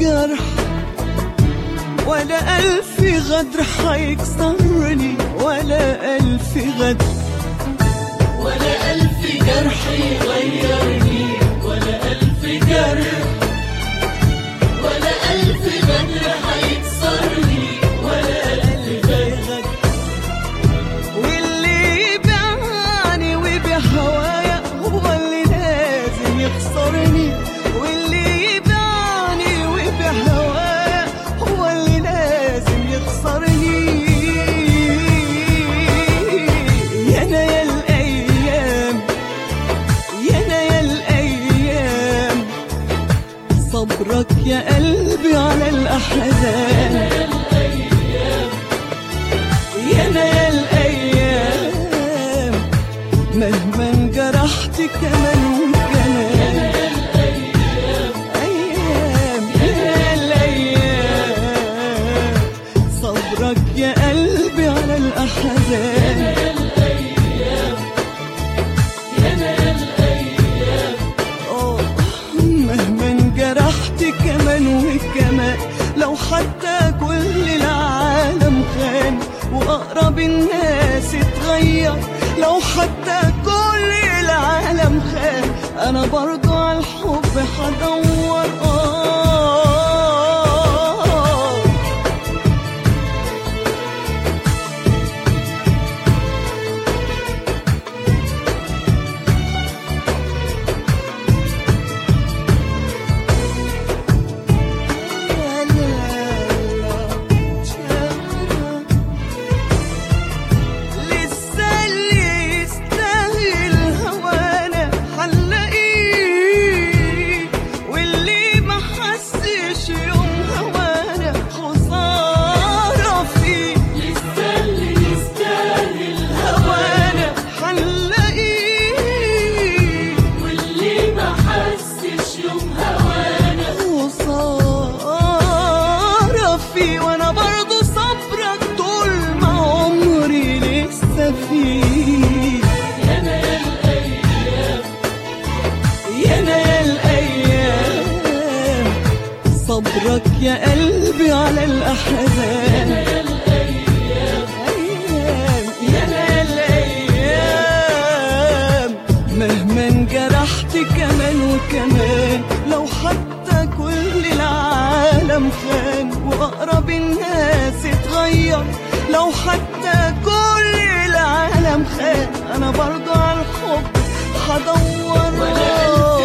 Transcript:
جرح ولا ألف غدر حيكسرني ولا ألف غدر ولا ألف جرح يغيرني ولا ألف جرح ولا ألف غدر هيكسرني ولا ألف غدر واللي يبيعني وبهوايا هو اللي لازم يخسرني واللي يبيعني وبهوايا هو اللي لازم يخسرني يا انا يا الايام يا انا يا الايام صبرك يا قلبي على الاحزان يا انا يا الايام مهما انجرحت كمان وكمان ايام يا الايام صبرك يا قلبي على الاحزان آه، مهما انجرحت كمان وكمان لو حتى كل العالم خان واقرب الناس اتغير لو حتى كل العالم خان انا برضو على الحب هدور آه لا لا لا لسه اللي يستاهل هوانا حنلاقيه واللي ما حسش يوم هوانا خسارة فيه لسه اللي يستاهل هوانا حنلاقيه واللي ما حسش يوم هوانا خسارة فيه وانا برضو صبرك طول ما عمري لسه فيه يا أنا يا الأيام يا انا يا الايام صبرك يا قلبي على الاحزان ايام يا انا يا الايام مهما انجرحت كمان وكمان لو حتى كل العالم خان واقرب الناس اتغير لو حتى كل العالم خان انا برضو على الحب هدور ولا ألف